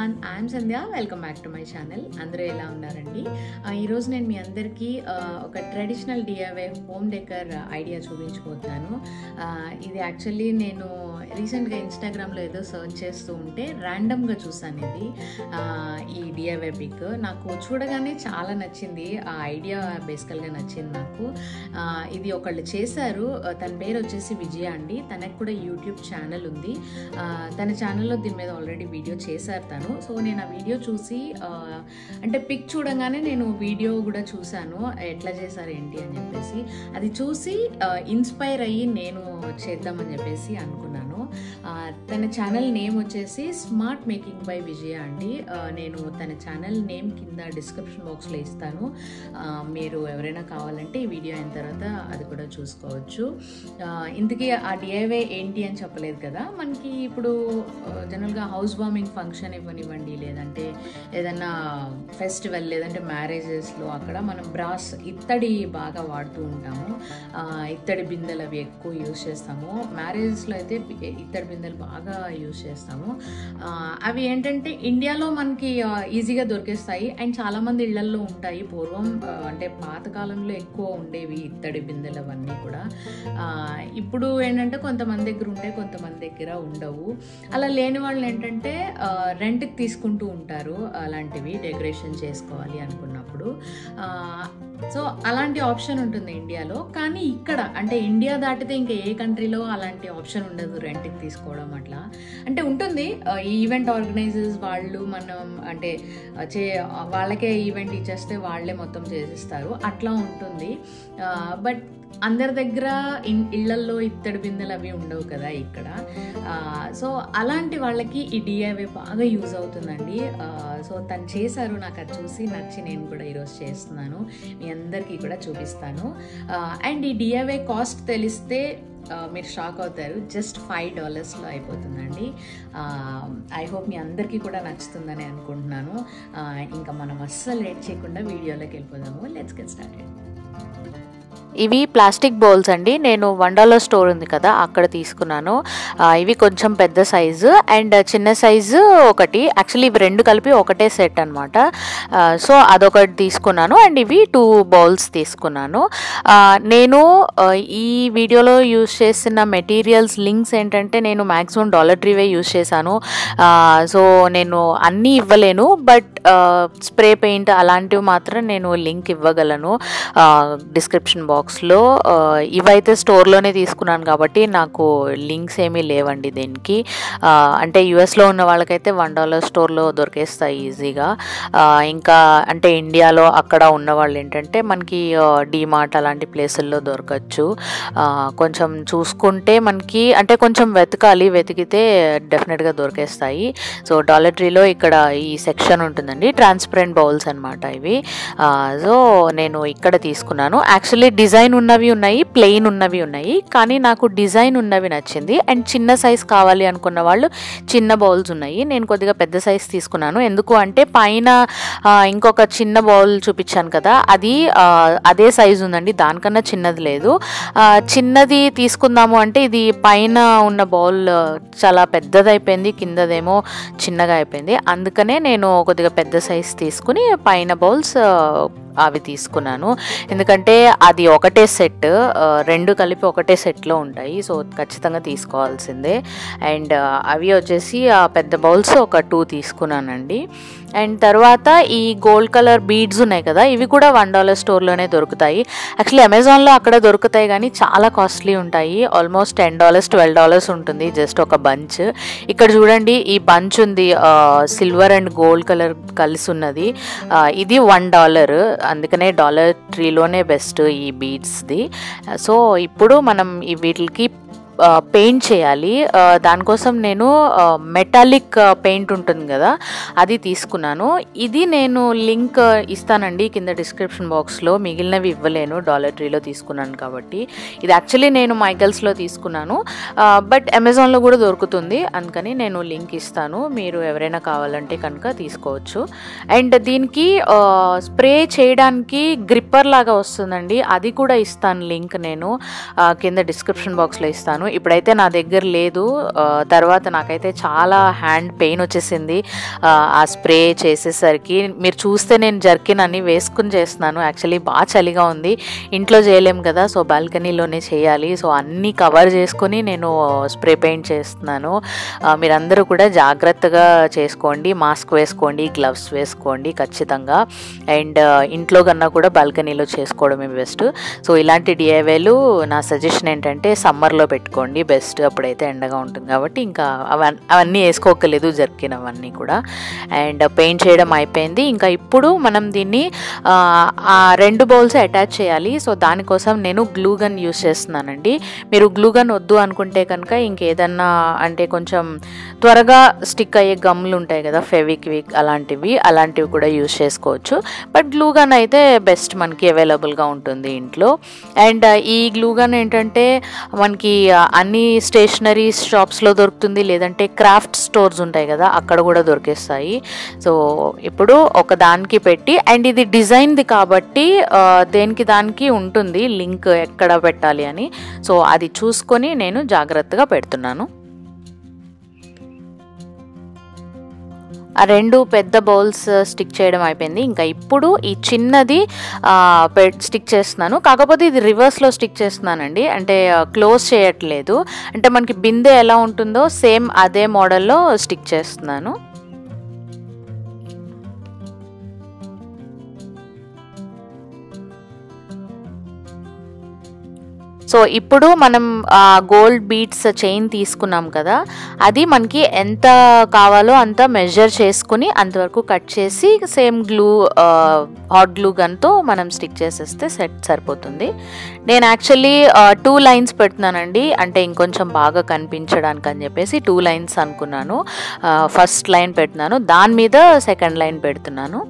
everyone I'm Sandhya welcome back to my channel అందరూ ఎలా ఉన్నారండి ఆ, ఈరోజు నేను మీ అందరికీ ఆ, ఒక traditional DIY home decor idea చూపించబోతున్నాను ఆ, ఇది యాక్చువల్లీ నేను రీసెంట్గా ఇన్స్టాగ్రామ్లో ఏదో సర్చ్ చేస్తూ ఉంటే ర్యాండమ్గా చూసాను ఇది ఆ, ఈ డిఐవై పిక్ నాకు చూడగానే చాలా నచ్చింది ఆ ఐడియా బేసికల్గా నచ్చింది నాకు ఆ, ఇది ఒకళ్ళు చేశారు ఆ, తన పేరు వచ్చేసి విజయ అండి తనకు కూడా యూట్యూబ్ ఛానల్ ఉంది ఆ, తన ఛానల్లో దీని మీద ఆల్రెడీ వీడియో చేశారు తను సో నేను ఆ వీడియో చూసి ఆ, అంటే పిక్ చూడంగానే నేను వీడియో కూడా చూశాను ఎట్లా చేశారు ఏంటి అని చెప్పేసి అది చూసి ఇన్స్పైర్ అయ్యి నేను చేద్దామని చెప్పేసి అనుకున్నాను ఆ, తన ఛానల్ నేమ్ వచ్చేసి స్మార్ట్ మేకింగ్ బై విజయ అండి ఆ, నేను తన ఛానల్ నేమ్ కింద డిస్క్రిప్షన్ బాక్స్లో ఇస్తాను ఆ, మీరు ఎవరైనా కావాలంటే ఈ వీడియో అయిన తర్వాత అది కూడా చూసుకోవచ్చు ఆ, ఇంతకీ ఆ డిఐవై ఏంటి అని చెప్పలేదు కదా మనకి ఇప్పుడు జనరల్గా హౌస్ వార్మింగ్ ఫంక్షన్ ఇవ్వనివ్వండి లేదంటే ఏదన్నా ఫెస్టివల్ లేదంటే మ్యారేజెస్లో అక్కడ మనం బ్రాస్ ఇత్తడి బాగా వాడుతూ ఉంటాము ఆ, ఇత్తడి బిందెలు అవి ఎక్కువ యూజ్ చేస్తాము మ్యారేజెస్లో అయితే బి- ఇత్తడి బిందెలు బాగా యూజ్ చేస్తాము ఆ, అవి ఏంటంటే ఇండియాలో మనకి ఆ, ఈజీగా దొరికేస్తాయి అండ్ చాలామంది ఇళ్లల్లో ఉంటాయి పూర్వం ఆ, అంటే పాతకాలంలో ఎక్కువ ఉండేవి ఇత్తడి బిందెలు అవన్నీ కూడా ఆ, ఇప్పుడు ఏంటంటే కొంతమంది దగ్గర ఉంటాయి కొంతమంది దగ్గర ఉండవు అలా లేని వాళ్ళు ఏంటంటే రెంట్కి తీసుకుంటూ ఉంటారు అలాంటివి డెకరేషన్ చేసుకోవాలి అనుకున్నప్పుడు ఆ, సో అలాంటి ఆప్షన్ ఉంటుంది ఇండియాలో కానీ ఇక్కడ అంటే ఇండియా దాటితే ఇంకా ఏ కంట్రీలో అలాంటి ఆప్షన్ ఉండదు రెంట్కి తీసుకోవడం అట్లా అంటే ఉంటుంది ఆ, ఈ ఈవెంట్ ఆర్గనైజర్స్ వాళ్ళు మనం అంటే ఆ, చే వాళ్ళకే ఈవెంట్ ఇచ్చేస్తే వాళ్ళే మొత్తం చేసిస్తారు అట్లా ఉంటుంది బట్ అందరి దగ్గర ఇన్ ఇళ్లల్లో ఇత్తడి బిందెలు అవి ఉండవు కదా ఇక్కడ ఆ, సో అలాంటి వాళ్ళకి ఈ డిఐవై బాగా యూజ్ అవుతుందండి ఆ, సో తను చేశారు నాకు అది చూసి నచ్చి నేను కూడా ఈరోజు చేస్తున్నాను మీ అందరికీ కూడా చూపిస్తాను ఆ, అండ్ ఈ డిఐవై కాస్ట్ తెలిస్తే ఆ, మీరు షాక్ అవుతారు జస్ట్ ఫైవ్ డాలర్స్లో అయిపోతుందండి ఐ హోప్ మీ అందరికీ కూడా నచ్చుతుందని అనుకుంటున్నాను ఆ, ఇంకా మనం అస్సలు లేట్ చేయకుండా వీడియోలోకి వెళ్ళిపోదాము లెట్స్ గెట్ స్టార్టెడ్ ఇవి ప్లాస్టిక్ బౌల్స్ అండి నేను వన్ డాలర్ స్టోర్ ఉంది కదా అక్కడ తీసుకున్నాను ఆ, ఇవి కొంచెం పెద్ద సైజు అండ్ చిన్న సైజు ఒకటి యాక్చువల్లీ ఇవి రెండు కలిపి ఒకటే సెట్ అనమాట సో అదొకటి తీసుకున్నాను అండ్ ఇవి టూ బౌల్స్ తీసుకున్నాను ఆ, నేను ఆ, ఈ వీడియోలో యూస్ చేసిన మెటీరియల్స్ లింక్స్ ఏంటంటే నేను మ్యాక్సిమం డాలర్ ట్రీవే యూస్ చేశాను సో నేను అన్నీ ఇవ్వలేను బట్ స్ప్రే పెయింట్ అలాంటివి మాత్రం నేను లింక్ ఇవ్వగలను డిస్క్రిప్షన్ బాక్స్లో ఇవైతే స్టోర్లోనే తీసుకున్నాను కాబట్టి నాకు లింక్స్ ఏమీ లేవండి దీనికి ఆ, అంటే యుఎస్లో ఉన్న వాళ్ళకైతే వన్ డాలర్ స్టోర్లో దొరికేస్తాయి ఈజీగా ఆ, ఇంకా అంటే ఇండియాలో అక్కడ ఉన్న వాళ్ళు ఏంటంటే మనకి డీమార్ట్ అలాంటి ప్లేసుల్లో దొరకచ్చు ఆ, కొంచెం చూసుకుంటే మనకి అంటే కొంచెం వెతకాలి వెతికితే డెఫినెట్గా దొరికేస్తాయి సో డాలర్ ట్రీలో ఇక్కడ ఈ సెక్షన్ ఉంటుందండి ట్రాన్స్పరెంట్ బౌల్స్ అనమాట ఇవి ఆ, సో నేను ఇక్కడ తీసుకున్నాను యాక్చువల్లీ డిజైన్ ఉన్నవి ఉన్నాయి ప్లెయిన్ ఉన్నవి ఉన్నాయి కానీ నాకు డిజైన్ ఉన్నవి నచ్చింది అండ్ చిన్న సైజ్ కావాలి అనుకున్న వాళ్ళు చిన్న బౌల్స్ ఉన్నాయి నేను కొద్దిగా పెద్ద సైజ్ తీసుకున్నాను ఎందుకు అంటే పైన ఆ, ఇంకొక చిన్న బౌల్ చూపించాను కదా అది ఆ, అదే సైజు ఉందండి దానికన్నా చిన్నది లేదు ఆ, చిన్నది తీసుకుందాము అంటే ఇది పైన ఉన్న బౌల్ చాలా పెద్దదైపోయింది కిందదేమో చిన్నగా అయిపోయింది అందుకనే నేను కొద్దిగా పెద్ద సైజ్ తీసుకుని పైన బౌల్స్ అవి తీసుకున్నాను ఎందుకంటే అది ఒకటే సెట్ రెండు కలిపి ఒకటే సెట్లో ఉంటాయి సో ఖచ్చితంగా తీసుకోవాల్సిందే అండ్ అవి వచ్చేసి ఆ పెద్ద బౌల్స్ ఒక టూ తీసుకున్నానండి అండ్ తర్వాత ఈ గోల్డ్ కలర్ బీడ్స్ ఉన్నాయి కదా ఇవి కూడా వన్ డాలర్ స్టోర్లోనే దొరుకుతాయి యాక్చువల్లీ అమెజాన్లో అక్కడ దొరుకుతాయి కానీ చాలా కాస్ట్లీ ఉంటాయి almost ten dollars twelve dollars ఉంటుంది జస్ట్ ఒక బంచ్ ఇక్కడ చూడండి ఈ బంచ్ ఉంది సిల్వర్ అండ్ గోల్డ్ కలర్ కలిసి ఉన్నది ఆ, ఇది వన్ డాలర్ అందుకనే డాలర్ ట్రీలోనే బెస్ట్ ఈ బీడ్స్ది సో ఇప్పుడు మనం ఈ వీటికి పెయింట్ చేయాలి ఆ, దానికోసం నేను మెటాలిక్ పెయింట్ ఉంటుంది కదా అది తీసుకున్నాను ఇది నేను లింక్ ఇస్తానండి కింద డిస్క్రిప్షన్ బాక్స్లో మిగిలినవి ఇవ్వలేను డాలర్ ట్రీలో తీసుకున్నాను కాబట్టి ఇది యాక్చువల్లీ నేను మైకల్స్లో తీసుకున్నాను బట్ అమెజాన్లో కూడా దొరుకుతుంది అందుకని నేను లింక్ ఇస్తాను మీరు ఎవరైనా కావాలంటే కనుక తీసుకోవచ్చు అండ్ దీనికి స్ప్రే చేయడానికి గ్రిప్పర్ లాగా వస్తుందండి అది కూడా ఇస్తాను లింక్ నేను ఆ, కింద డిస్క్రిప్షన్ బాక్స్లో ఇస్తాను ఇప్పుడైతే నా దగ్గర లేదు ఆ, తర్వాత నాకైతే చాలా హ్యాండ్ పెయిన్ వచ్చేసింది ఆ, ఆ స్ప్రే చేసేసరికి మీరు చూస్తే నేను జర్కిన్ అన్ని వేసుకుని చేస్తున్నాను యాక్చువల్లీ బాగా చలిగా ఉంది ఇంట్లో చేయలేం కదా సో బాల్కనీలోనే చేయాలి సో అన్నీ కవర్ చేసుకొని నేను స్ప్రే పెయింట్ చేస్తున్నాను ఆ, మీరందరూ కూడా జాగ్రత్తగా చేసుకోండి మాస్క్ వేసుకోండి గ్లవ్స్ వేసుకోండి ఖచ్చితంగా అండ్ ఇంట్లో కన్నా కూడా బాల్కనీలో చేసుకోవడమే బెస్ట్ సో ఇలాంటి డిఐవేలు నా సజెషన్ ఏంటంటే సమ్మర్లో పెట్టుకోండి బెస్ట్ అప్పుడైతే ఎండగా ఉంటుంది కాబట్టి ఇంకా అవన్నీ అవన్నీ వేసుకోకలేదు జర్కిన్ అవన్నీ కూడా అండ్ పెయింట్ చేయడం అయిపోయింది ఇంకా ఇప్పుడు మనం దీన్ని ఆ, ఆ రెండు బౌల్స్ అటాచ్ చేయాలి సో దానికోసం నేను గ్లూ గన్ యూస్ చేస్తున్నానండి మీరు గ్లూ గన్ వద్దు అనుకుంటే కనుక ఇంకేదన్నా అంటే కొంచెం త్వరగా స్టిక్ అయ్యే గమ్లు ఉంటాయి కదా ఫెవిక్విక్ అలాంటివి అలాంటివి కూడా యూస్ చేసుకోవచ్చు బట్ గ్లూ గన్ అయితే బెస్ట్ మనకి అవైలబుల్గా ఉంటుంది ఇంట్లో అండ్ ఈ గ్లూ గన్ ఏంటంటే మనకి ఆ, అన్ని స్టేషనరీ షాప్స్లో దొరుకుతుంది లేదంటే క్రాఫ్ట్ స్టోర్స్ ఉంటాయి కదా అక్కడ కూడా దొరికేస్తాయి సో ఇప్పుడు ఒక దానికి పెట్టి అండ్ ఇది డిజైన్ది కాబట్టి ఆ, దేనికి దానికి ఉంటుంది లింక్ ఎక్కడ పెట్టాలి అని సో అది చూసుకొని నేను జాగ్రత్తగా పెడుతున్నాను ఆ రెండు పెద్ద బౌల్స్ స్టిక్ చేయడం అయిపోయింది ఇంకా ఇప్పుడు ఈ చిన్నది ఆ, పె- స్టిక్ చేస్తున్నాను కాకపోతే ఇది రివర్స్లో స్టిక్ చేస్తున్నానండి అంటే ఆ, క్లోజ్ చేయట్లేదు అంటే మనకి బిందె ఎలా ఉంటుందో సేమ్ అదే మోడల్లో స్టిక్ చేస్తున్నాను సో ఇప్పుడు మనం గోల్డ్ బీట్స్ చైన్ తీసుకున్నాం కదా అది మనకి ఎంత కావాలో అంత మెజర్ చేసుకుని అంతవరకు కట్ చేసి సేమ్ గ్లూ హాట్ గ్లూ గన్తో మనం స్టిక్ చేసేస్తే సెట్ సరిపోతుంది నేను యాక్చువల్లీ టూ లైన్స్ పెడుతున్నానండి అంటే ఇంకొంచెం బాగా కనిపించడానికి అని చెప్పేసి టూ లైన్స్ అనుకున్నాను ఫస్ట్ లైన్ పెడుతున్నాను దాని మీద సెకండ్ లైన్ పెడుతున్నాను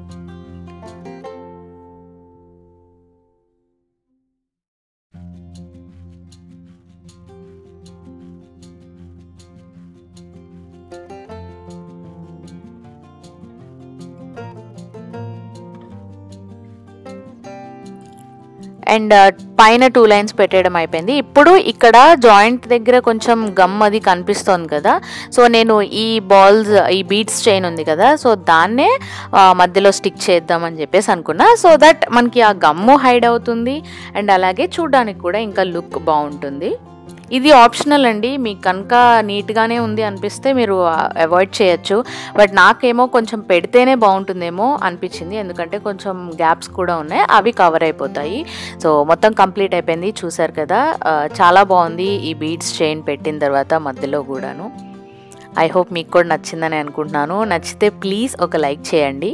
అండ్ పైన టూ లైన్స్ పెట్టేయడం అయిపోయింది ఇప్పుడు ఇక్కడ జాయింట్ దగ్గర కొంచెం గమ్ అది కనిపిస్తోంది కదా సో నేను ఈ బాల్స్ ఈ బీట్స్ చైన్ ఉంది కదా సో దాన్నే ఆ, మధ్యలో స్టిక్ చేద్దామని చెప్పేసి అనుకున్నా సో దట్ మనకి ఆ గమ్ము హైడ్ అవుతుంది అండ్ అలాగే చూడడానికి కూడా ఇంకా లుక్ బాగుంటుంది ఇది ఆప్షనల్ అండి మీకు కనుక నీట్గానే ఉంది అనిపిస్తే మీరు అవాయిడ్ చేయొచ్చు బట్ నాకేమో కొంచెం పెడితేనే బాగుంటుందేమో అనిపించింది ఎందుకంటే కొంచెం గ్యాప్స్ కూడా ఉన్నాయి అవి కవర్ అయిపోతాయి సో మొత్తం కంప్లీట్ అయిపోయింది చూసారు కదా ఆ, చాలా బాగుంది ఈ బీడ్స్ చైన్ పెట్టిన తర్వాత మధ్యలో కూడాను ఐ హోప్ మీకు కూడా నచ్చిందని అనుకుంటున్నాను నచ్చితే ప్లీజ్ ఒక లైక్ చేయండి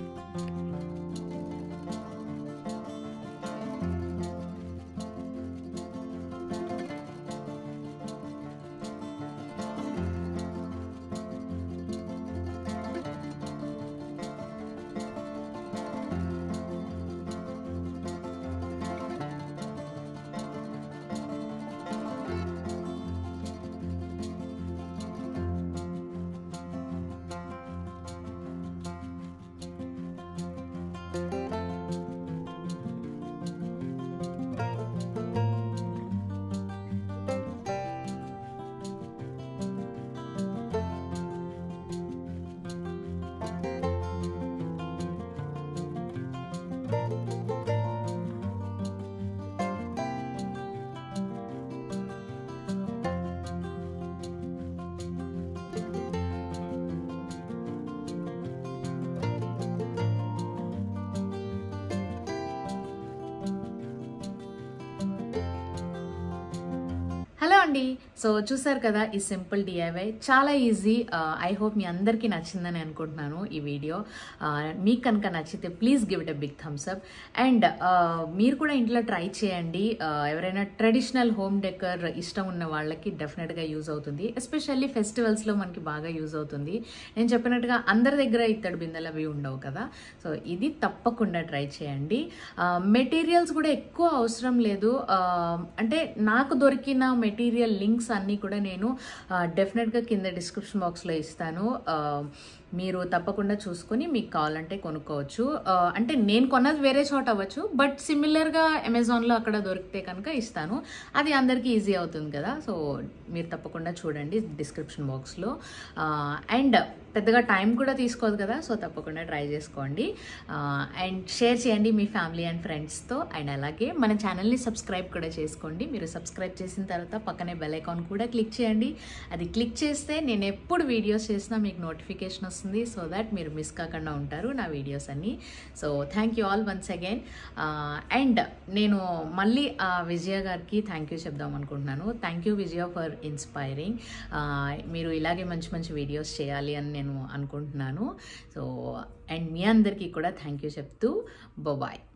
హలో అండి సో చూసారు కదా ఈ సింపుల్ డిఐవై చాలా ఈజీ ఐ హోప్ మీ అందరికీ నచ్చిందని అనుకుంటున్నాను ఈ వీడియో మీకు కనుక నచ్చితే please give it a big thumbs up and మీరు కూడా ఇంట్లో ట్రై చేయండి Uh, ఎవరైనా ట్రెడిషనల్ హోమ్ డెకర్ ఇష్టం ఉన్న వాళ్ళకి డెఫినెట్గా యూజ్ అవుతుంది ఎస్పెషల్లీ ఫెస్టివల్స్లో మనకి బాగా యూజ్ అవుతుంది నేను చెప్పినట్టుగా అందరి దగ్గర ఇత్తడి బిందెలు అవి ఉండవు కదా సో ఇది తప్పకుండా ట్రై చేయండి మెటీరియల్స్ కూడా ఎక్కువ అవసరం లేదు Uh, అంటే నాకు దొరికిన మెటీరియల్ లింక్స్ అన్నీ కూడా నేను డెఫినెట్గా కింద డిస్క్రిప్షన్ బాక్స్లో ఇస్తాను మీరు తప్పకుండా చూసుకొని మీకు కావాలంటే కొనుక్కోవచ్చు ఆ, అంటే నేను కొన్నది వేరే చోట అవ్వచ్చు బట్ సిమిలర్గా అమెజాన్లో అక్కడ దొరికితే కనుక ఇస్తాను అది అందరికీ ఈజీ అవుతుంది కదా సో మీరు తప్పకుండా చూడండి డిస్క్రిప్షన్ బాక్స్లో అండ్ పెద్దగా టైం కూడా తీసుకోదు కదా సో తప్పకుండా ట్రై చేసుకోండి అండ్ షేర్ చేయండి మీ ఫ్యామిలీ అండ్ ఫ్రెండ్స్తో అండ్ అలాగే మన ఛానల్ని సబ్స్క్రైబ్ కూడా చేసుకోండి మీరు సబ్స్క్రైబ్ చేసిన తర్వాత పక్కనే బెల్ ఐకాన్ కూడా క్లిక్ చేయండి అది క్లిక్ చేస్తే నేను ఎప్పుడు వీడియోస్ చేసినా మీకు నోటిఫికేషన్ వస్తుంది సో దట్ మీరు మిస్ కాకుండా ఉంటారు నా వీడియోస్ అన్నీ so thank you all once again and నేను మళ్ళీ ఆ, విజయ గారికి థ్యాంక్ యూ చెప్దాం అనుకుంటున్నాను thank you Vijaya for inspiring మీరు ఇలాగే మంచి మంచి వీడియోస్ చేయాలి అని నేను అనుకుంటున్నాను సో అండ్ మీ అందరికీ కూడా థ్యాంక్ యూ చెప్తూ బాయ్